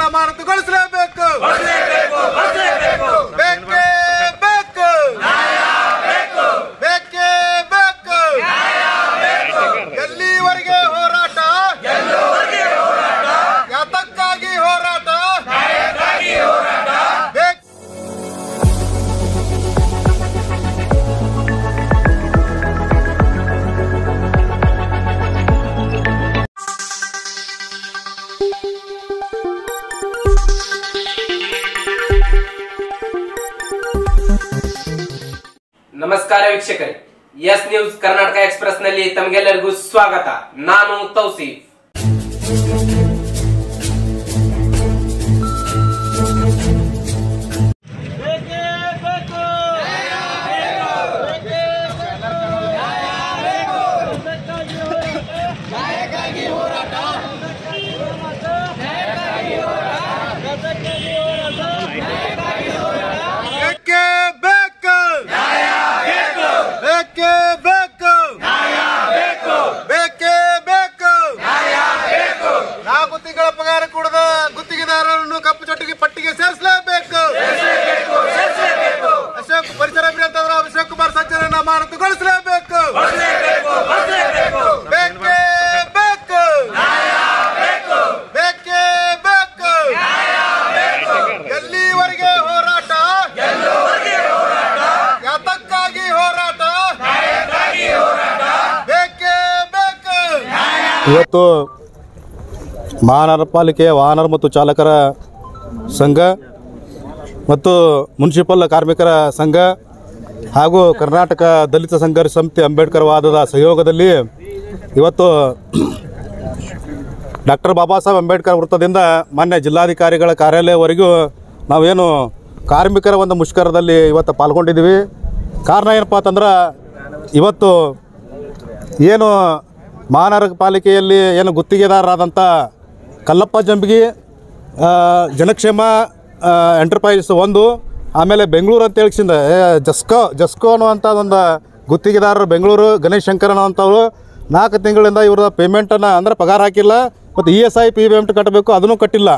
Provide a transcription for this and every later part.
ಅಮಾನತುಗೊಳಿಸಲೇಬೇಕು ಬೇಕೇ ಬೇಕು ಬೇಕೇ ಬೇಕು ಎಲ್ಲಿವರೆಗೆ ಹೋರಾಟ ಯಾತಕ್ಕಾಗಿ ಹೋರಾಟ ಬೇಕು ನಮಸ್ಕಾರ ವೀಕ್ಷಕರೇ ಎಸ್ ನ್ಯೂಸ್ ಕರ್ನಾಟಕ ಎಕ್ಸ್ಪ್ರೆಸ್ ನಲ್ಲಿ ತಮಗೆಲ್ಲರಿಗೂ ಸ್ವಾಗತ ನಾನು ತೌಸೀಫ್ ಬೇಕೇ ಬೇಕು ಬೇಕೇ ಬೇಕು ಬೇಕೇ ಬೇಕು ನಾಲ್ಕು ತಿಂಗಳ ಪಗಾರ ಕೊಡದ ಗುತ್ತಿಗೆದಾರರನ್ನು ಕಪ್ಪು ಚೊಟ್ಟಿಗೆ ಪಟ್ಟಿಗೆ ಸೇರಿಸಲೇಬೇಕು ಅಶೋಕ್ ಪರಿಸರ ಅಭಿಯಂತರ ಅಭಿಷೇಕ್ ಕುಮಾರ್ ಸಜ್ಜನನ್ನ ಅಮಾನತುಗೊಳಿಸಲೇಬೇಕು ಬೇಕೇ ಬೇಕು ಬೇಕೇ ಬೇಕು ಎಲ್ಲಿವರೆಗೆ ಹೋರಾಟ ಯಾತಕ್ಕಾಗಿ ಹೋರಾಟ ಬೇಕೇ ಬೇಕು ಇವತ್ತು ಮಹಾನಗರ ಪಾಲಿಕೆಯ ವಾಹನ ಮತ್ತು ಚಾಲಕರ ಸಂಘ ಮತ್ತು ಮುನ್ಸಿಪಲ್ ಕಾರ್ಮಿಕರ ಸಂಘ ಹಾಗೂ ಕರ್ನಾಟಕ ದಲಿತ ಸಂಘರ್ಷ ಸಮಿತಿ ಅಂಬೇಡ್ಕರ್ ವಾದದ ಸಹಯೋಗದಲ್ಲಿ ಇವತ್ತು ಡಾಕ್ಟರ್ ಬಾಬಾ ಸಾಹೇಬ್ ಅಂಬೇಡ್ಕರ್ ವೃತ್ತದಿಂದ ಮಾನ್ಯ ಜಿಲ್ಲಾಧಿಕಾರಿಗಳ ಕಾರ್ಯಾಲಯವರೆಗೂ ನಾವೇನು ಕಾರ್ಮಿಕರ ಒಂದು ಮುಷ್ಕರದಲ್ಲಿ ಇವತ್ತು ಪಾಲ್ಗೊಂಡಿದ್ದೀವಿ ಕಾರಣ ಏನಪ್ಪ ಅಂತಂದ್ರೆ ಇವತ್ತು ಏನು ಮಹಾನಗರ ಪಾಲಿಕೆಯಲ್ಲಿ ಏನು ಗುತ್ತಿಗೆದಾರರಾದಂಥ ಕಲ್ಲಪ್ಪ ಜಂಬಗಿ ಆ, ಜನಕ್ಷೇಮ ಆ, ಎಂಟರ್ಪ್ರೈಸ್ ಒಂದು ಆಮೇಲೆ ಬೆಂಗಳೂರು ಅಂತ ಹೇಳಿಸಿಂದ ಜಸ್ಕೋ ಜಸ್ಕೋ ಅನ್ನುವಂಥ ಒಂದು ಗುತ್ತಿಗೆದಾರರು ಬೆಂಗಳೂರು ಗಣೇಶ್ ಶಂಕರ್ ಅನ್ನುವಂಥವ್ರು ನಾಲ್ಕು ತಿಂಗಳಿಂದ ಇವರ ಪೇಮೆಂಟನ್ನು ಅಂದರೆ ಪಗಾರ ಹಾಕಿಲ್ಲ ಮತ್ತು E S I P payment ಕಟ್ಟಬೇಕು ಅದನ್ನು ಕಟ್ಟಿಲ್ಲ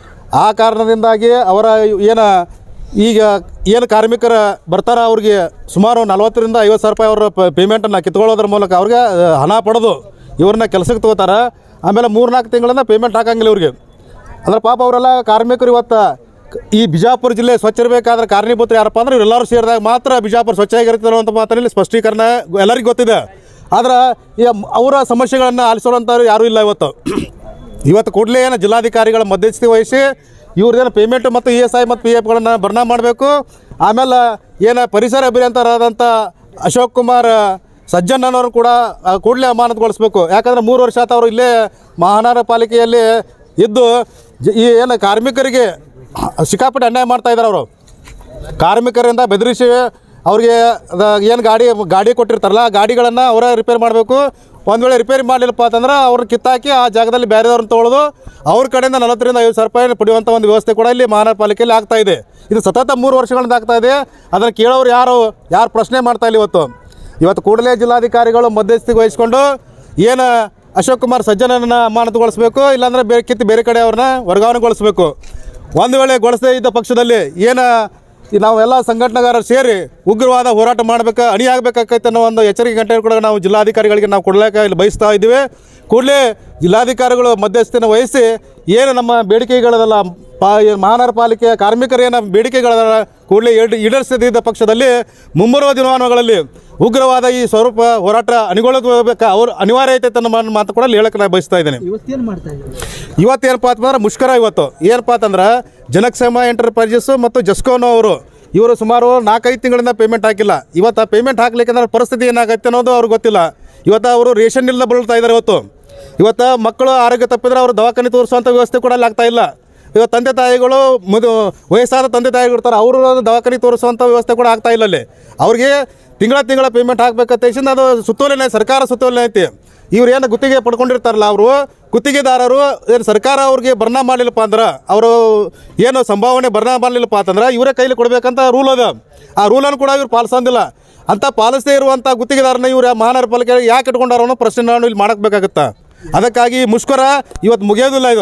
ಆ ಕಾರಣದಿಂದಾಗಿ ಅವರ ಏನು ಈಗ ಏನು ಕಾರ್ಮಿಕರ ಬರ್ತಾರ ಅವ್ರಿಗೆ ಸುಮಾರು ನಲ್ವತ್ತರಿಂದ ಐವತ್ತು ಸಾವಿರ ರೂಪಾಯಿ ಅವರ ಪೇಮೆಂಟನ್ನು ಕಿತ್ಕೊಳ್ಳೋದ್ರ ಮೂಲಕ ಅವ್ರಿಗೆ ಆ, ಹಣ ಪಡೆದು ಇವ್ರನ್ನ ಕೆಲಸಕ್ಕೆ ತಗೋತಾರೆ ಆಮೇಲೆ ಮೂರು ನಾಲ್ಕು ತಿಂಗಳಿಂದ ಪೇಮೆಂಟ್ ಹಾಕಂಗಿಲ್ಲ ಇವ್ರಿಗೆ ಅಂದ್ರೆ ಪಾಪ ಅವರೆಲ್ಲ ಕಾರ್ಮಿಕರು ಇವತ್ತು ಈ ಬಿಜಾಪುರ ಜಿಲ್ಲೆ ಸ್ವಚ್ಛ ಇರಬೇಕಾದ್ರೆ ಕಾರಣೀಭೂತರು ಯಾರಪ್ಪ ಅಂದ್ರೆ ಇವರೆಲ್ಲರೂ ಸೇರಿದಾಗ ಮಾತ್ರ ಬಿಜಾಪುರ ಸ್ವಚ್ಛ ಆಗಿರ್ತದೆ ಅಂತ ಮಾತಲ್ಲಿ ಸ್ಪಷ್ಟೀಕರಣ ಎಲ್ಲರಿಗೂ ಗೊತ್ತಿದೆ ಆದ್ರೆ ಈ ಅವರ ಸಮಸ್ಯೆಗಳನ್ನು ಆಲಿಸೋವಂಥವ್ರು ಯಾರೂ ಇಲ್ಲ ಇವತ್ತು ಇವತ್ತು ಕೂಡಲೇ ಏನು ಜಿಲ್ಲಾಧಿಕಾರಿಗಳ ಮಧ್ಯಸ್ಥಿಕೆ ವಹಿಸಿ ಇವ್ರದ್ದೇನು ಪೇಮೆಂಟ್ ಮತ್ತು ಇ ಎಸ್ ಐ ಮತ್ತು ಪಿ ಎಫ್ಗಳನ್ನು ಬರ್ನಾ ಮಾಡಬೇಕು ಆಮೇಲೆ ಏನು ಪರಿಸರ ಅಭಿಯಂತರಾದಂಥ ಅಶೋಕ್ ಕುಮಾರ್ ಸಜ್ಜನ್ ಅನ್ನೋರು ಕೂಡ ಆ, ಕೂಡಲೇ ಅಮಾನತುಗೊಳಿಸ್ಬೇಕು ಯಾಕಂದರೆ ಮೂರು ವರ್ಷ ಆತ ಅವರು ಇಲ್ಲೇ ಮಹಾನಗರ ಪಾಲಿಕೆಯಲ್ಲಿ ಇದ್ದು ಜ- ಈ ಏನು ಕಾರ್ಮಿಕರಿಗೆ ಸಿಕ್ಕಾಪಟ್ಟೆ ಅನ್ಯಾಯ ಮಾಡ್ತಾ ಇದ್ದಾರೆ ಅವರು ಕಾರ್ಮಿಕರಿಂದ ಬೆದರಿಸಿ ಅವ್ರಿಗೆ ಏನು ಗಾಡಿ ಗಾಡಿ ಕೊಟ್ಟಿರ್ತಾರಲ್ಲ ಆ ಗಾಡಿಗಳನ್ನು ಅವರೇ ರಿಪೇರಿ ಮಾಡಬೇಕು ಒಂದು ವೇಳೆ ರಿಪೇರಿ ಮಾಡಲಿಲ್ಲಪ್ಪ ಅಂತಂದ್ರೆ ಅವ್ರನ್ನ ಕಿತ್ತಾಕಿ ಆ ಜಾಗದಲ್ಲಿ ಬೇರೆದವ್ರನ್ನ ತೊಗೊಳೋದು ಅವ್ರ ಕಡೆಯಿಂದ ನಲವತ್ತರಿಂದ ಐವತ್ತು ಸಾವಿರ ರೂಪಾಯಿ ಪಡೆಯುವಂಥ ಒಂದು ವ್ಯವಸ್ಥೆ ಕೂಡ ಇಲ್ಲಿ ಮಹಾನಗರ ಪಾಲಿಕೆಯಲ್ಲಿ ಆಗ್ತಾ ಇದೆ ಇದು ಸತತ ಮೂರು ವರ್ಷಗಳಿಂದ ಆಗ್ತಾ ಇದೆ ಅದನ್ನು ಕೇಳೋರು ಯಾರು ಯಾರು ಪ್ರಶ್ನೆ ಮಾಡ್ತಾ ಇಲ್ಲ ಇವತ್ತು ಇವತ್ತು ಕೂಡಲೇ ಜಿಲ್ಲಾಧಿಕಾರಿಗಳು ಮಧ್ಯಸ್ಥಿಗೆ ವಹಿಸ್ಕೊಂಡು ಏನು ಅಶೋಕ್ ಕುಮಾರ್ ಸಜ್ಜನನ್ನ ಅಮಾನತುಗೊಳಿಸ್ಬೇಕು ಇಲ್ಲಾಂದ್ರೆ ಬೇರೆ ಕಿತ್ತು ಬೇರೆ ಕಡೆ ಅವ್ರನ್ನ ವರ್ಗಾವಣೆಗೊಳಿಸ್ಬೇಕು ಒಂದು ವೇಳೆ ಗೊಳಿಸದೇ ಇದ್ದ ಪಕ್ಷದಲ್ಲಿ ಏನು ಈ ನಾವೆಲ್ಲ ಸಂಘಟನೆಗಾರರು ಸೇರಿ ಉಗ್ರವಾದ ಹೋರಾಟ ಮಾಡಬೇಕು ಅಣಿ ಆಗಬೇಕಾಗೈತೆ ಅನ್ನೋ ಒಂದು ಎಚ್ಚರಿಕೆ ಗಂಟೆ ಕೂಡ ನಾವು ಜಿಲ್ಲಾಧಿಕಾರಿಗಳಿಗೆ ನಾವು ಕೊಡಲಿಕ್ಕೆ ಇಲ್ಲಿ ಬಯಸ್ತಾ ಇದ್ದೀವಿ ಕೂಡಲೇ ಜಿಲ್ಲಾಧಿಕಾರಿಗಳು ಮಧ್ಯಸ್ಥಿನ ವಹಿಸಿ ಏನು ನಮ್ಮ ಬೇಡಿಕೆಗಳದಲ್ಲ ಪಾ ಏನು ಮಹಾನಗರ ಪಾಲಿಕೆಯ ಕಾರ್ಮಿಕರ ಏನು ಬೇಡಿಕೆಗಳದ ಕೂಡಲೇ ಈಡ್- ಈಡೇರಿಸದಿದ್ದ ಪಕ್ಷದಲ್ಲಿ ಮುಂಬರುವ ದಿನಮಾನಗಳಲ್ಲಿ ಉಗ್ರವಾದ ಈ ಸ್ವರೂಪ ಹೋರಾಟ ಅಣಿಗೊಳ್ಳಬೇಕು ಅವ್ರು ಅನಿವಾರ್ಯ ಐತೆ ಅನ್ನೋ ಮಾತು- ಮಾತು ಕೂಡ ಇಲ್ಲಿ ಹೇಳಕ್ಕೆ ನಾನು ಬಯಸ್ತಾ ಇದ್ದೀನಿ ಇವತ್ತೇನು ಮಾಡ್ತಾ ಇದ್ದೀವಿ ಇವತ್ತು ಏನಪ್ಪ ಅಂತಂದ್ರೆ ಮುಷ್ಕರ ಇವತ್ತು ಏನಪ್ಪ ಅಂತಂದ್ರೆ ಜನಕ್ಷೇಮ ಎಂಟರ್ಪ್ರೈಸಸ್ ಮತ್ತು ಜಸ್ಕೋನೋ ಅವರು ಇವರು ಸುಮಾರು ನಾಲ್ಕೈದು ತಿಂಗಳಿಂದ ಪೇಮೆಂಟ್ ಹಾಕಿಲ್ಲ ಇವತ್ತು ಆ ಪೇಮೆಂಟ್ ಹಾಕ್ಲಿಕ್ಕೆ ಪರಿಸ್ಥಿತಿ ಏನಾಗತ್ತೆ ಅನ್ನೋದು ಅವ್ರಿಗೆ ಗೊತ್ತಿಲ್ಲ ಇವತ್ತು ಅವರು ರೇಷನ್ ಇಲ್ಲದ ಬಳಲ್ತಾ ಇದ್ದಾರೆ ಇವತ್ತು ಇವತ್ತು ಮಕ್ಕಳು ಆರೋಗ್ಯ ತಪ್ಪಿದ್ರೆ ಅವರು ದವಾಖಾನೆ ತೋರಿಸುವಂಥ ವ್ಯವಸ್ಥೆ ಕೂಡ ಅಲ್ಲಿ ಆಗ್ತಾ ಇಲ್ಲ ಇವತ್ತು ತಂದೆ ತಾಯಿಗಳು ಮುದು ವಯಸ್ಸಾದ ತಂದೆ ತಾಯಿಗಳು ಇರ್ತಾರೆ ಅವರು ದವಾಖಾನೆ ತೋರಿಸುವಂಥ ವ್ಯವಸ್ಥೆ ಕೂಡ ಆಗ್ತಾ ಇಲ್ಲ ಅಲ್ಲಿ ಅವ್ರಿಗೆ ತಿಂಗಳ ತಿಂಗಳ ಪೇಮೆಂಟ್ ಹಾಕ್ಬೇಕಂತ ಹೇಳಿ ಅದು ಸುತ್ತೋಲೆನೇ ಸರ್ಕಾರ ಸುತ್ತೋಲೆ ಐತಿ ಇವ್ರು ಏನು ಗುತ್ತಿಗೆ ಪಡ್ಕೊಂಡಿರ್ತಾರಲ್ಲ ಅವರು ಗುತ್ತಿಗೆದಾರರು ಏನು ಸರ್ಕಾರ ಅವ್ರಿಗೆ ಬರ್ನಾ ಮಾಡಲಿಲ್ಲಪ್ಪ ಅಂದ್ರೆ ಅವರು ಏನು ಸಂಭಾವನೆ ಬರ್ನಾ ಮಾಡಲಿಲ್ಲಪ್ಪ ಅಂತಂದ್ರೆ ಇವರೇ ಕೈಲಿ ಕೊಡಬೇಕಂತ ರೂಲ್ ಅದ ಆ ರೂಲನ್ನು ಕೂಡ ಇವ್ರು ಪಾಲಿಸೋದಿಲ್ಲ ಅಂತ ಪಾಲಿಸದೇ ಇರುವಂಥ ಗುತ್ತಿಗೆದಾರನ ಇವ್ರು ಮಹಾನಗರ ಪಾಲಿಕೆ ಯಾಕೆ ಇಟ್ಕೊಂಡಾರ ಅನ್ನೋ ಪ್ರಶ್ನೆ ನಾನು ಇಲ್ಲಿ ಮಾಡಬೇಕಾಗತ್ತಾ ಅದಕ್ಕಾಗಿ ಮುಷ್ಕರ ಇವತ್ತು ಮುಗಿಯೋದಿಲ್ಲ ಇದು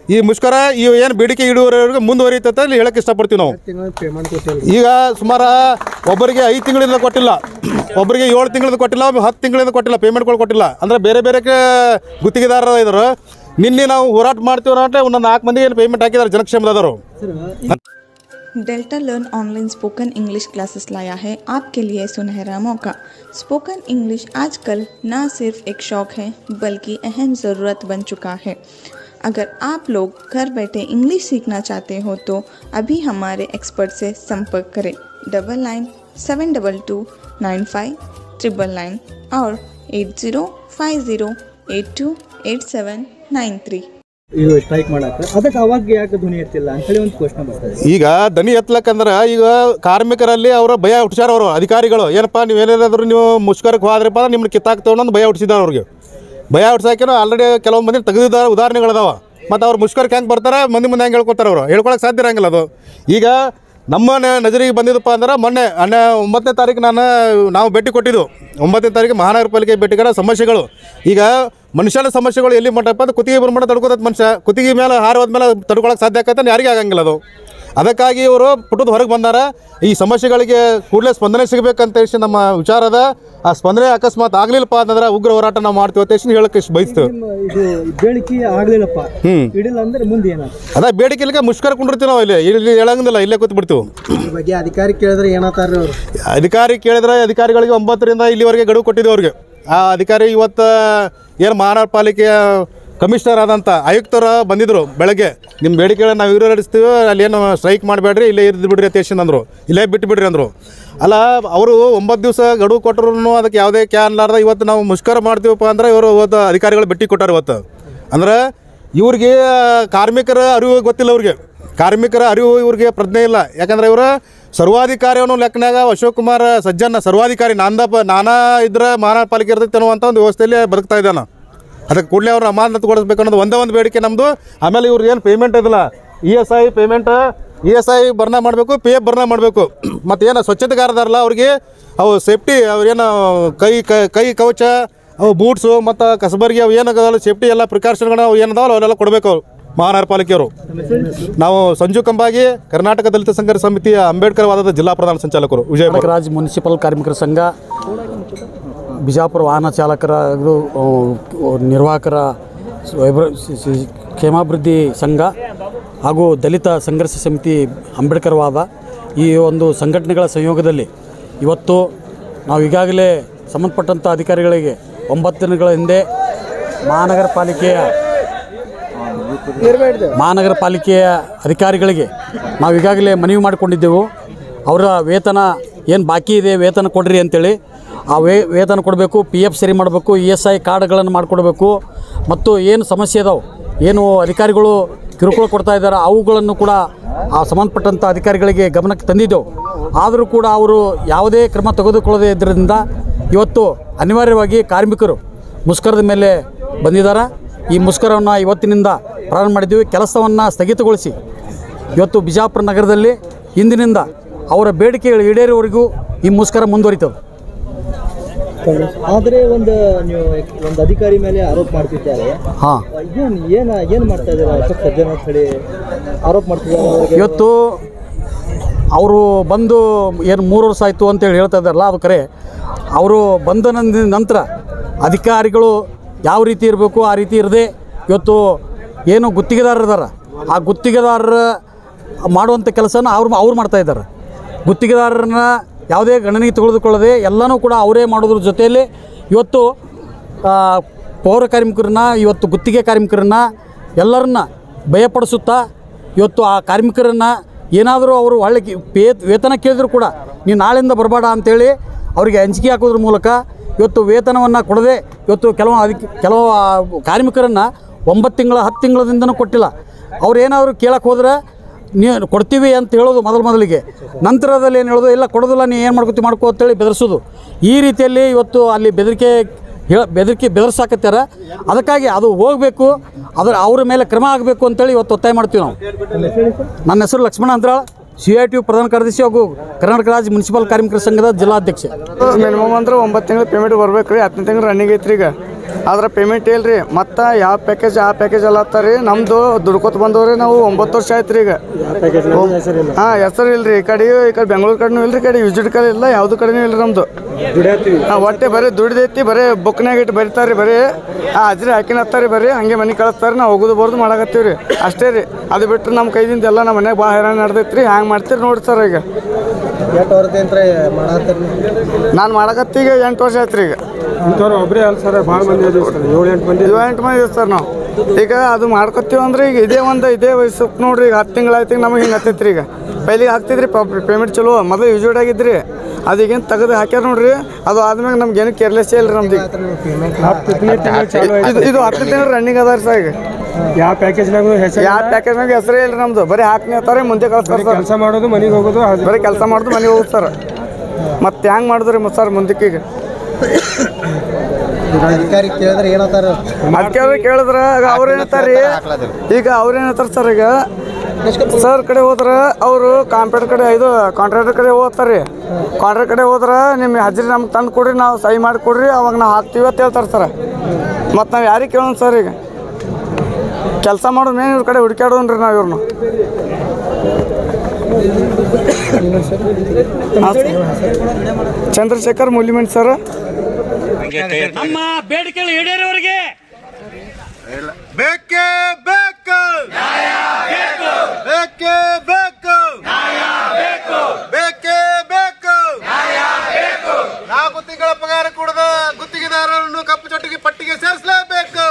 ಈ ಮುಷ್ಕರ ಈ ಏನು ಬೇಡಿಕೆ ಇಡುವವರೆಗೂ ಮುಂದುವರಿಯುತ್ತೆ ಅಲ್ಲಿ ಹೇಳಕ್ಕೆ ಇಷ್ಟಪಡ್ತೀವಿ ನಾವು ಈಗ ಸುಮಾರು ಒಬ್ಬರಿಗೆ ಐದು ತಿಂಗಳಿಂದ ಕೊಟ್ಟಿಲ್ಲ ಒಬ್ಬರಿಗೆ ಏಳು ತಿಂಗಳಿಂದ ಕೊಟ್ಟಿಲ್ಲ ಒಬ್ಬ ಹತ್ತು ತಿಂಗಳಿಂದ ಕೊಟ್ಟಿಲ್ಲ ಪೇಮೆಂಟ್ಗಳು ಕೊಟ್ಟಿಲ್ಲ ಅಂದರೆ ಬೇರೆ ಬೇರೆ ಕ- ಗುತ್ತಿಗೆದಾರರು ಇದ್ರು ನಿನ್ನೆ ನಾವು ಹೋರಾಟ ಮಾಡ್ತೀವಿ ಅಂದ್ರೆ ಒಂದೊಂದು ನಾಲ್ಕು ಮಂದಿ ಏನು ಪೇಮೆಂಟ್ ಹಾಕಿದ್ದಾರೆ ಜನಕ್ಷೇಮದವರು Delta learn online spoken English classes लाया है आपके लिए सुनहरा मौका स्पोकन इंग्लिश आजकल न सिर्फ एक शौक है बल्कि अहम ज़रूरत बन चुका है अगर आप लोग घर बैठे इंग्लिश सीखना चाहते हो तो अभी हमारे एक्सपर्ट से संपर्क करें double nine seven double two nine five triple nine और eight zero five zero eight two eight seven nine three ಇದು ಸ್ಟ್ರೈಕ್ ಮಾಡಕ್ಕೆ ಅದಕ್ಕೆ ಅವಾಗ ಯಾಕೆ ಧ್ವನಿ ಎತ್ತಿಲ್ಲ ಅಂತೇಳಿ ಒಂದು ಪ್ರಶ್ನೆ ಬರ್ತದೆ ಈಗ ದನಿ ಎತ್ತಲಕ್ಕಂದ್ರೆ ಈಗ ಕಾರ್ಮಿಕರಲ್ಲಿ ಅವರ ಭಯ ಹುಟ್ಟಿಸ್ಯಾರ ಅವರು ಅಧಿಕಾರಿಗಳು ಏನಪ್ಪ ನೀವು ಏನೇನಾದರೂ ನೀವು ಮುಷ್ಕರಕ್ಕೆ ಹೋದ್ರಪ್ಪ ಅಂದ್ರೆ ನಿಮ್ಮನ್ನ ಕಿತ್ತಾಕ್ತೇವೆ ಅನ್ನೋದು ಭಯ ಹುಟ್ಟಿಸಿದ್ದಾರೆ ಅವ್ರಿಗೆ ಭಯ ಹುಟ್ಸಾಕೇನೋ ಆಲ್ರೆಡಿ ಕೆಲವು ಮಂದಿ ತೆಗೆದಿದ್ದಾರೆ ಉದಾಹರಣೆಗಳದಾವ ಮತ್ತು ಅವ್ರು ಮುಷ್ಕರಕ್ಕೆ ಹೆಂಗೆ ಬರ್ತಾರೆ ಮಂದಿ ಮುಂದೆ ಹೆಂಗೆ ಹೇಳ್ಕೊತಾರೆ ಅವರು ಹೇಳ್ಕೊಳಕ್ಕೆ ಸಾಧ್ಯ ಇರಂಗಿಲ್ಲ ಅದು ಈಗ ನಮ್ಮ ನ- ನಜರಿಗೆ ಬಂದಿದ್ದಪ್ಪ ಅಂದ್ರೆ ಮೊನ್ನೆ ಹನ್ನೆ ಒಂಬತ್ತನೇ ತಾರೀಕು ನಾನು ನಾವು ಭೇಟಿ ಕೊಟ್ಟಿದ್ದು ಒಂಬತ್ತನೇ ತಾರೀಕು ಮಹಾನಗರ ಪಾಲಿಕೆ ಭೇಟಿಗಳ ಸಮಸ್ಯೆಗಳು ಈಗ ಮನುಷ್ಯನ ಸಮಸ್ಯೆಗಳು ಎಲ್ಲಿ ಮಟ್ಟಪ್ಪ ಅಂದ್ರೆ ಕುತ್ತಿಗೆ ಬರ್ಮಟ ತಡ್ಕೋತೈತೆ ಮನುಷ್ಯ ಕುತ್ತಿಗೆ ಮೇಲೆ ಹಾರ ಹೋದ್ಮೇಲೆ ತಡ್ಕೊಳಕ್ಕೆ ಸಾಧ್ಯ ಆಕತ್ತೆ ಯಾರಿಗೆ ಆಗಂಗಿಲ್ಲ ಅದು ಅದಕ್ಕಾಗಿ ಇವರು ಪುಟದ ಹೊರಗೆ ಬಂದಾರ ಈ ಸಮಸ್ಯೆಗಳಿಗೆ ಕೂಡಲೇ ಸ್ಪಂದನೆ ಸಿಗಬೇಕಂತ ಹೇಳಿ ನಮ್ಮ ವಿಚಾರ ಅದ ಆ ಸ್ಪಂದನೆ ಅಕಸ್ಮಾತ್ ಆಗ್ಲಿಲ್ಲಪ್ಪ ಅಂತಂದ್ರೆ ಉಗ್ರ ಹೋರಾಟ ನಾವು ಮಾಡ್ತೀವಿ ಅಂತ ಹೇಳಿ ಹೇಳಕ್ಕೆ ಇಷ್ಟ ಬಯಸ್ತೇವೆ ನಿಮ್ಮ ಇದು ಬೇಡಿಕೆ ಆಗ್ಲಿಲ್ಲಪ್ಪ ಹ್ಮ್. ಇಡಿಲ್ಲ ಅಂದ್ರೆ ಮುಂದೆ ಏನಾಗ್ತದೆ ಅದ ಬೇಡಿಕೆ ಇಲ್ಲಿಗೆ ಮುಷ್ಕರ ಕುಂಡಿರ್ತೀವಿ ನಾವು ಇಲ್ಲಿ ಇಲ್ಲಿ ಹೇಳಂಗಿಲ್ಲ ಇಲ್ಲೇ ಕೂತ್ ಬಿಡ್ತೀವಿ ಈ ಬಗ್ಗೆ ಅಧಿಕಾರಿ ಕೇಳಿದ್ರೆ ಏನಂತಾರ ಅವರು ಅಧಿಕಾರಿ ಕೇಳಿದ್ರೆ ಅಧಿಕಾರಿಗಳಿಗೆ ಒಂಬತ್ತರಿಂದ ಇಲ್ಲಿವರೆಗೆ ಗಡುವು ಕೊಟ್ಟಿದ್ದೀವಿ ಅವ್ರಿಗೆ ಆ ಅಧಿಕಾರಿ ಇವತ್ತು ಏನು ಮಹಾನಗರ ಪಾಲಿಕೆಯ ಕಮಿಷನರ್ ಆದಂಥ ಆಯುಕ್ತರು ಬಂದಿದ್ದರು ಬೆಳಗ್ಗೆ ನಿಮ್ಮ ಬೇಡಿಕೆಗಳನ್ನ ನಾವು ಈಡೇರಿಸ್ತೀವಿ ಅಲ್ಲಿ ಏನು ಸ್ಟ್ರೈಕ್ ಮಾಡಬೇಡ್ರಿ ಇಲ್ಲೇ ಇದ್ದು ಬಿಡ್ರಿ ಅತ್ಯೇಶನ್ ಅಂದರು ಇಲ್ಲೇ ಬಿಟ್ಟು ಬಿಡ್ರಿ ಅಂದರು ಅಲ್ಲ ಅವರು ಒಂಬತ್ತು ದಿವಸ ಗಡುವು ಕೊಟ್ಟರು ಅದಕ್ಕೆ ಯಾವುದೇ ಕ್ಯಾ ಅನ್ಲಾರ್ದ ಇವತ್ತು ನಾವು ಮುಷ್ಕರ ಮಾಡ್ತೀವಪ್ಪ ಅಂದ್ರೆ ಇವರು ಇವತ್ತು ಅಧಿಕಾರಿಗಳು ಭೇಟಿ ಕೊಟ್ಟಾರೆ ಇವತ್ತು ಅಂದ್ರೆ ಇವ್ರಿಗೆ ಕಾರ್ಮಿಕರ ಅರಿವು ಗೊತ್ತಿಲ್ಲ ಅವ್ರಿಗೆ ಕಾರ್ಮಿಕರ ಅರಿವು ಇವ್ರಿಗೆ ಪ್ರಜ್ಞೆ ಇಲ್ಲ ಯಾಕಂದ್ರೆ ಇವರು ಸರ್ವಾಧಿಕಾರಿಯನ್ನು ಲೆಕ್ಕನಾಗ ಅಶೋಕ್ ಕುಮಾರ್ ಸಜ್ಜನ್ ಸರ್ವಾಧಿಕಾರಿ ನಾಂದಪ್ಪ ನಾನಾ ಇದ್ರೆ ಮಹಾನಗರ ಪಾಲಿಕೆ ಇರ್ತೈತೆ ಅನ್ನುವಂಥ ಒಂದು ವ್ಯವಸ್ಥೆಯಲ್ಲಿ ಬದುಕ್ತಾ ಇದ್ದಾನೆ ಅದಕ್ಕೆ ಕೂಡಲೇ ಅವ್ರು ಅಮಾನತುಗೊಳಿಸ್ಬೇಕು ಅನ್ನೋದು ಒಂದೇ ಒಂದು ಬೇಡಿಕೆ ನಮ್ಮದು ಆಮೇಲೆ ಇವ್ರಿಗೆ ಏನು ಪೇಮೆಂಟ್ ಇದಿಲ್ಲ E S I payment E S I ಬರ್ನ ಮಾಡಬೇಕು ಪಿ ಎಫ್ ಬರ್ನ ಮಾಡಬೇಕು ಮತ್ತು ಏನು ಸ್ವಚ್ಛತೆಗಾರದಾರಲ್ಲ ಅವ್ರಿಗೆ ಅವು ಸೇಫ್ಟಿ ಅವ್ರೇನು ಕೈ ಕ- ಕೈ ಕವಚ ಅವು ಬೂಟ್ಸು ಮತ್ತು ಕಸಬರ್ಗಿ ಅವು ಏನಾಗಲ್ಲ ಸೇಫ್ಟಿ ಎಲ್ಲ ಪ್ರಿಕಾಷನ್ಗಳನ್ನ ಅವು ಏನದಾವಲ್ಲ ಅವೆಲ್ಲ ಕೊಡಬೇಕು ಅವ್ರು ಮಹಾನಗರ ಪಾಲಿಕೆಯವರು ನಾವು ಸಂಜು ಕಂಬಾಗಿ ಕರ್ನಾಟಕ ದಲಿತ ಸಂಘರ್ಷ ಸಮಿತಿಯ ಅಂಬೇಡ್ಕರ್ ವಾದದ ಜಿಲ್ಲಾ ಪ್ರಧಾನ ಸಂಚಾಲಕರು ವಿಜಯಪುರ ರಾಜ್ ಮುನ್ಸಿಪಲ್ ಕಾರ್ಮಿಕರ ಸಂಘ ಬಿಜಾಪುರ ವಾಹನ ಚಾಲಕರ ಇದು ಆ, ನಿರ್ವಾಹಕರ ವೈಭ- ಸಿ- ಸಿ- ಕ್ಷೇಮಾಭಿವೃದ್ಧಿ ಸಂಘ ಹಾಗೂ ದಲಿತ ಸಂಘರ್ಷ ಸಮಿತಿ ಅಂಬೇಡ್ಕರ್ ವಾದ ಈ ಒಂದು ಸಂಘಟನೆಗಳ ಸಂಯೋಗದಲ್ಲಿ ಇವತ್ತು ನಾವು ಈಗಾಗಲೇ ಸಂಬಂಧಪಟ್ಟಂಥ ಅಧಿಕಾರಿಗಳಿಗೆ ಒಂಬತ್ತು ದಿನಗಳ ಹಿಂದೆ ಮಹಾನಗರ ಪಾಲಿಕೆಯ ಮಹಾನಗರ ಪಾಲಿಕೆಯ ಅಧಿಕಾರಿಗಳಿಗೆ ನಾವು ಈಗಾಗಲೇ ಮನವಿ ಮಾಡಿಕೊಂಡಿದ್ದೆವು ಅವರ ವೇತನ ಏನು ಬಾಕಿ ಇದೆ ವೇತನ ಕೊಡ್ರಿ ಅಂತೇಳಿ ಆ ವೇ ವೇತನ ಕೊಡಬೇಕು ಪಿ ಎಫ್ ಸರಿ ಮಾಡಬೇಕು ಇ ಎಸ್ ಐ ಕಾರ್ಡ್ಗಳನ್ನು ಮಾಡಿಕೊಡ್ಬೇಕು ಮತ್ತು ಏನು ಸಮಸ್ಯೆ ಇದಾವೆ ಏನು ಅಧಿಕಾರಿಗಳು ಕಿರುಕುಳ ಕೊಡ್ತಾ ಇದ್ದಾರೆ ಅವುಗಳನ್ನು ಕೂಡ ಆ ಸಂಬಂಧಪಟ್ಟಂಥ ಅಧಿಕಾರಿಗಳಿಗೆ ಗಮನಕ್ಕೆ ತಂದಿದ್ದೆವು ಆದರೂ ಕೂಡ ಅವರು ಯಾವುದೇ ಕ್ರಮ ತೆಗೆದುಕೊಳ್ಳದೇ ಇದ್ದರಿಂದ ಇವತ್ತು ಅನಿವಾರ್ಯವಾಗಿ ಕಾರ್ಮಿಕರು ಮುಷ್ಕರದ ಮೇಲೆ ಬಂದಿದ್ದಾರೆ ಈ ಮುಷ್ಕರವನ್ನು ಇವತ್ತಿನಿಂದ ಪ್ರಾರಂಭ ಮಾಡಿದ್ದೀವಿ ಕೆಲಸವನ್ನು ಸ್ಥಗಿತಗೊಳಿಸಿ ಇವತ್ತು ಬಿಜಾಪುರ ನಗರದಲ್ಲಿ ಇಂದಿನಿಂದ ಅವರ ಬೇಡಿಕೆಗಳು ಈಡೇರುವವರೆಗೂ ಈ ಮುಷ್ಕರ ಮುಂದುವರಿತದೆ ಆದ್ರೆ ಒಂದು ನೀವು ಒಂದು ಅಧಿಕಾರಿ ಮೇಲೆ ಆರೋಪ ಮಾಡ್ತಿದ್ದಾರೆ ಹಾಂ ಏನು ಏನು ಏನು ಮಾಡ್ತಾ ಇದ್ದಾರೆ ಅಶೋಕ್ ಸಜ್ಜನ್ ಅಂತ ಹೇಳಿ ಆರೋಪ ಮಾಡ್ತಿದ್ದಾರೆ ಅವ್ರಿಗೆ ಇವತ್ತು ಅವರು ಬಂದು ಏನು ಮೂರು ವರ್ಷ ಆಯಿತು ಅಂತೇಳಿ ಹೇಳ್ತಾ ಇದ್ದಾರಲ್ಲ ಅದು ಕರೆ ಅವರು ಬಂದ ನಂದ- ನಂತರ ಅಧಿಕಾರಿಗಳು ಯಾವ ರೀತಿ ಇರಬೇಕು ಆ ರೀತಿ ಇರದೆ ಇವತ್ತು ಏನು ಗುತ್ತಿಗೆದಾರರು ಇದ್ದಾರೆ ಆ ಗುತ್ತಿಗೆದಾರರ ಮಾಡುವಂಥ ಕೆಲಸನ ಅವ್ರು ಅವ್ರು ಮಾಡ್ತಾ ಇದ್ದಾರೆ ಗುತ್ತಿಗೆದಾರರನ್ನ ಯಾವುದೇ ಗಣನೆಗೆ ತೆಗೆದುಕೊಳ್ಳದೆ ಎಲ್ಲನೂ ಕೂಡ ಅವರೇ ಮಾಡೋದ್ರ ಜೊತೆಯಲ್ಲಿ ಇವತ್ತು ಆ, ಪೌರ ಕಾರ್ಮಿಕರನ್ನ ಇವತ್ತು ಗುತ್ತಿಗೆ ಕಾರ್ಮಿಕರನ್ನ ಎಲ್ಲರನ್ನ ಭಯಪಡಿಸುತ್ತಾ ಇವತ್ತು ಆ ಕಾರ್ಮಿಕರನ್ನ ಏನಾದರೂ ಅವರು ಒಳ್ಳೆ ಪೇ ವೇತನ ಕೇಳಿದ್ರು ಕೂಡ ನೀವು ನಾಳೆಯಿಂದ ಬರಬೇಡ ಅಂತೇಳಿ ಅವರಿಗೆ ಹಂಚಿಕೆ ಹಾಕೋದ್ರ ಮೂಲಕ ಇವತ್ತು ವೇತನವನ್ನು ಕೊಡದೆ ಇವತ್ತು ಕೆಲವು ಅದಕ್ಕೆ ಕೆಲವು ಆ, ಕಾರ್ಮಿಕರನ್ನು ಒಂಬತ್ತು ತಿಂಗಳ ಹತ್ತು ತಿಂಗಳದಿಂದನೂ ಕೊಟ್ಟಿಲ್ಲ ಅವ್ರು ಏನಾದರೂ ಕೇಳಕ್ಕೆ ಹೋದ್ರೆ ನೀವು ಕೊಡ್ತೀವಿ ಅಂತ ಹೇಳೋದು ಮೊದಲು ಮೊದಲಿಗೆ ನಂತರದಲ್ಲಿ ಏನು ಹೇಳೋದು ಇಲ್ಲ ಕೊಡೋದಿಲ್ಲ ನೀವು ಏನು ಮಾಡ್ಕೊತೀವಿ ಮಾಡ್ಕೋ ಅಂತೇಳಿ ಬೆದರಿಸೋದು ಈ ರೀತಿಯಲ್ಲಿ ಇವತ್ತು ಅಲ್ಲಿ ಬೆದರಿಕೆ ಹೇಳ ಬೆದರಿಕೆ ಬೆದರ್ಸಾಕತ್ಯಾರ ಅದಕ್ಕಾಗಿ ಅದು ಹೋಗಬೇಕು ಅದರ ಅವ್ರ ಮೇಲೆ ಕ್ರಮ ಆಗಬೇಕು ಅಂತೇಳಿ ಇವತ್ತು ಒತ್ತಾಯ ಮಾಡ್ತೀವಿ ನಾವು ನನ್ನ ಹೆಸರು ಲಕ್ಷ್ಮಣ ಅಂತ್ರಾಳ್ ಸಿ ಐ ಟಿ ಯು ಪ್ರಧಾನ ಕಾರ್ಯದರ್ಶಿ ಹಾಗೂ ಕರ್ನಾಟಕ ರಾಜ್ಯ ಮುನ್ಸಿಪಲ್ ಕಾರ್ಮಿಕರ ಸಂಘದ ಜಿಲ್ಲಾಧ್ಯಕ್ಷ ಮಿನಿಮಮ್ ಅಂದ್ರೆ ಒಂಬತ್ತು ತಿಂಗಳು ಪೇಮೆಂಟ್ ಬರ್ಬೇಕು ರೀ ಹತ್ತನೇ ತಿಂಗಳು ರನ್ನಿಂಗ್ ಐತ್ರಿ ಈಗ ಆದ್ರೆ ಪೇಮೆಂಟ್ ಇಲ್ಲ ರೀ ಮತ್ತು ಯಾವ ಪ್ಯಾಕೇಜ್ ಆ ಪ್ಯಾಕೇಜ್ ಎಲ್ಲ ರೀ ನಮ್ಮದು ದುಡ್ಕೋತ ಬಂದವ್ರಿ ನಾವು ಒಂಬತ್ತು ವರ್ಷ ಆಯ್ತು ರೀ ಈಗ ಹಾಂ ಹೆಸರು ಇಲ್ಲ ರೀ ಈ ಕಡೆ ಈ ಕಡೆ ಬೆಂಗಳೂರು ಕಡೆನೂ ಇಲ್ಲ ರೀ ಈ ಕಡೆ ವಿಸಿಟ್ ಕಡೆ ಇಲ್ಲ ಯಾವುದು ಕಡೆನೂ ಇಲ್ಲ ನಮ್ಮದು ಹಾಂ ಒಟ್ಟೆ ಬರೀ ದುಡ್ದೈತಿ ಬರೀ ಬುಕ್ನಾಗ ಇಟ್ಟು ಬರೀತಾರೆ ಬರೀ ಆ ಹಾಜ್ರಿ ಹಾಕಿನತ್ತಾರೆ ಬರೀ ಹಂಗೆ ಮನೆ ಕಳಿಸ್ತಾರೆ ನಾವು ಹೋಗೋದು ಬರ್ದು ಮಾಡಕತ್ತೀವಿ ರೀ ಅಷ್ಟೇ ರೀ ಅದು ಬಿಟ್ಟರೆ ನಮ್ಮ ಕೈದಿಂದ ಎಲ್ಲ ನಮ್ಮ ಮನ್ಯಾಗ ಭಾಳ ಹೈರಾಣ ನಡ್ದೈತಿ ರೀ ಹ್ಯಾಂಗೆ ಮಾಡ್ತೀರಿ ನೋಡಿ ಸರ್ ಈಗ ಎಷ್ಟು ವರ್ಷದಿಂದ ಮಾಡತ್ತೀರಿ ನಾನು ಮಾಡಕತ್ತಿ ಈಗ ಎಂಟು ವರ್ಷ ಆಯ್ತು ರೀ ಈಗ ಇಂಥವ್ರು ಒಬ್ಬರೇ ಅಲ್ಲ ಸರ್ ಭಾಳ ಮಂದಿ ಅದೇ ಸರ್ ಏಳು ಎಂಟು ಮಂದಿ ಇದು ಎಂಟು ಮಂದಿ ಇದ್ದೀವಿ ಸರ್ ನಾವು ಈಗ ಅದು ಮಾಡ್ಕೊತೀವಿ ಅಂದ್ರೆ ಈಗ ಇದೇ ಒಂದು ಇದೇ ವಯಸ್ಸು ನೋಡ್ರಿ ಈಗ ಹತ್ತು ತಿಂಗಳಾಯ್ತು ಈಗ ನಮಗೆ ಹಿಂಗೆ ಹತ್ತೈತಿ ರೀ ಈಗ ಪೈಲಿಗೆ ಹಾಕ್ತಿದ್ರಿ ಪೇಮೆಂಟ್ ಚಲೋ ಮೊದಲು ಯೂಸ್ಡ್ ಆಗಿದ್ರಿ ಅದೀಗೇನು ತೆಗೆದು ಹಾಕ್ಯಾರ ನೋಡ್ರಿ ಅದು ಆದ್ಮೇಲೆ ನಮ್ಗೆ ಏನು ಕೇರ್ಲೆಸ್ ಇಲ್ಲ ರೀ ನಮ್ದು ಈಗ. ಹತ್ತನೇ ತಿಂಗಳು ಚಾಲು ಆಯ್ತು ಇದು ಇದು ಹತ್ತು ತಿಂಗಳು ರನ್ನಿಂಗ್ ಅದ ರೀ ಸರ್ ಈಗ ಯಾವ ಪ್ಯಾಕೇಜ್ನಾಗೂ ಹೆಸರು ಯಾವ ಪ್ಯಾಕೇಜ್ನಾಗ ಹೆಸರೇ ಇಲ್ಲ ನಮ್ದು ಬರೀ ಹಾಕ್ನಿ ಅಂತಾರೆ ಮುಂದೆ ಕಳಿಸ್ತಾರೆ ಸರ್ ಕೆಲಸ ಮಾಡೋದು ಮನೆಗೆ ಹೋಗೋದು ಅದು ಬರೀ ಕೆಲಸ ಮಾಡೋದು ಮನೆಗೆ ಹೋಗುದು ಸರ್ ಮತ್ತೆ ಹೆಂಗೆ ಮಾಡಿದ್ರಿ ಮತ್ತೆ ಸರ್ ಮುಂದಕ್ಕೆ ಈಗ ಅಧಿಕಾರಿ ಕೇಳಿದ್ರೆ ಏನಂತಾರ ಅದಕ್ಕೆ ಅವ್ರು ಕೇಳಿದ್ರ ಈಗ ಅವ್ರು ಏನಂತಾರ್ರಿ ಈಗ ಅವ್ರು ಏನಂತಾರೆ ಸರ್ ಈಗ ಸರ್ ಕಡೆ ಹೋದ್ರೆ ಅವರು ಕಾಂಪ್ಯೂಟರ್ ಕಡೆ ಇದು ಕಾಂಟ್ರಾಕ್ಟರ್ ಕಡೆ ಹೋಗ್ತಾರೆ ರೀ ಕಾಂಟ್ರಾಕ್ಟರ್ ಕಡೆ ಹೋದ್ರೆ ನಿಮ್ಮ ಹಾಜರಿ ನಮ್ಗೆ ತಂದು ಕೊಡ್ರಿ ನಾವು ಸಹಿ ಮಾಡಿ ಕೊಡ್ರಿ ಅವಾಗ ನಾವು ಹಾಕ್ತೀವಿ ಅಂತ ಹೇಳ್ತಾರೆ ಸರ್ ಮತ್ತು ನಾವು ಯಾರಿಗೆ ಕೇಳೋಣ ಸರ್ ಈಗ ಕೆಲಸ ಮಾಡೋದು ಮೇನ್ ಇವ್ರ ಕಡೆ ಹುಡುಕ್ಯಾಡೋನ್ರಿ ನಾವು ಇವ್ರನ್ನ ಚಂದ್ರಶೇಖರ್ ಮುಲಿಮೆಂಟ್ ಸರ್ ನಮ್ಮ ಬೇಡಿಕೆಗಳು ಈಡೇರೋರಿಗೆ ಬೇಕೇ ಬೇಕು ಬೇಕೇ ಬೇಕು ಬೇಕೇ ಬೇಕು ನಾಲ್ಕು ತಿಂಗಳ ಪಗಾರ ಕೊಡದ ಗುತ್ತಿಗೆದಾರರನ್ನು ಕಪ್ಪು ಚೊಟ್ಟಿಗೆ ಪಟ್ಟಿಗೆ ಸೇರಿಸಲೇಬೇಕು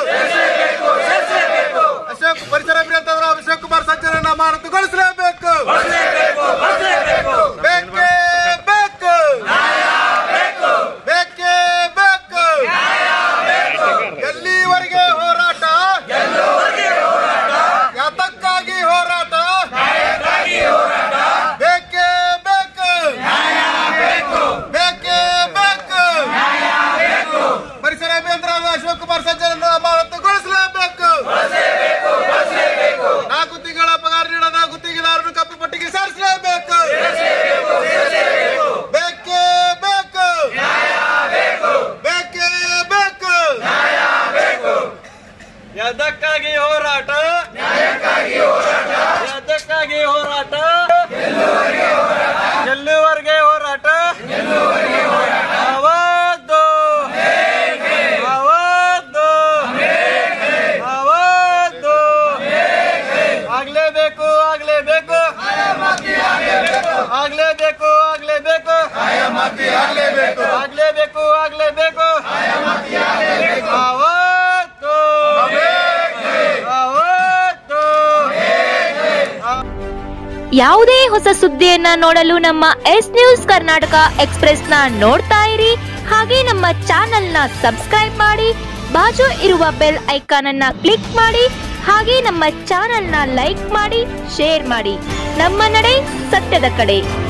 ಅಶೋಕ್ ಪರಿಸರ ಅಭಿಯಂತರ ಅಶೋಕ್ ಕುಮಾರ್ ಸಜ್ಜನನ್ನ ಮಾನತುಗೊಳಿಸಲೇಬೇಕು ಬೇಕೇ ಬೇಕು ಬೇಕೇ ಬೇಕು ಎಲ್ಲಿವರೆಗೆ ಹೋರಾಟ ಯಾತಕ್ಕಾಗಿ ಹೋರಾಟ ಬೇಕೇ ಬೇಕು ಬೇಕೇ ಬೇಕು ಪರಿಸರ ಅಭಿಯಂತರ ಅಶೋಕ್ ಕುಮಾರ್ ಸಜ್ಜನನ್ನು ಅಮಾನತುಗೊಳಿಸಲೇಬೇಕು ನಾಲ್ಕು ತಿಂಗಳ ಪಗಾರ ನೀಡದ ಗುತ್ತಿಗೆದಾರರು ಕಪ್ಪು ಪಟ್ಟಿಗೆ ಸೇರಿಸಲೇಬೇಕು ಬೇಕೇ ಬೇಕು ಬೇಕೇ ಬೇಕು ಎದಕ್ಕಾಗಿ ಹೋರಾಟ ಎದಕ್ಕಾಗಿ ಹೋರಾಟ ಗೆಲ್ಲುವರೆಗೆ ಹೋರಾಟ ಅವತ್ತು ಅವತ್ತು ಅವತ್ತು ಆಗ್ಲೇಬೇಕು ಆಗ್ಲೇಬೇಕು ಆಗ್ಲೇಬೇಕು ಆಗ್ಲೇಬೇಕು ಆಗ್ಲೇಬೇಕು ಆಗ್ಲೇಬೇಕು ಆಗ್ಲೇಬೇಕು ಅವತ್ತು ಅವತ್ತು ಯಾವುದೇ ಹೊಸ ಸುದ್ದಿಯನ್ನ ನೋಡಲು ನಮ್ಮ ಎಸ್ ನ್ಯೂಸ್ ಕರ್ನಾಟಕ ಎಕ್ಸ್ಪ್ರೆಸ್ನ ನೋಡ್ತಾ ಇರಿ ಹಾಗೆ ನಮ್ಮ ಚಾನೆಲ್ನ ಸಬ್ಸ್ಕ್ರೈಬ್ ಮಾಡಿ ಬಾಜು ಇರುವ ಬೆಲ್ ಐಕಾನ್ ಅನ್ನ ಕ್ಲಿಕ್ ಮಾಡಿ ಹಾಗೆ ನಮ್ಮ ಚಾನೆಲ್ನ ಲೈಕ್ ಮಾಡಿ ಶೇರ್ ಮಾಡಿ ನಮ್ಮ ನಡೆ ಸತ್ಯದ ಕಡೆ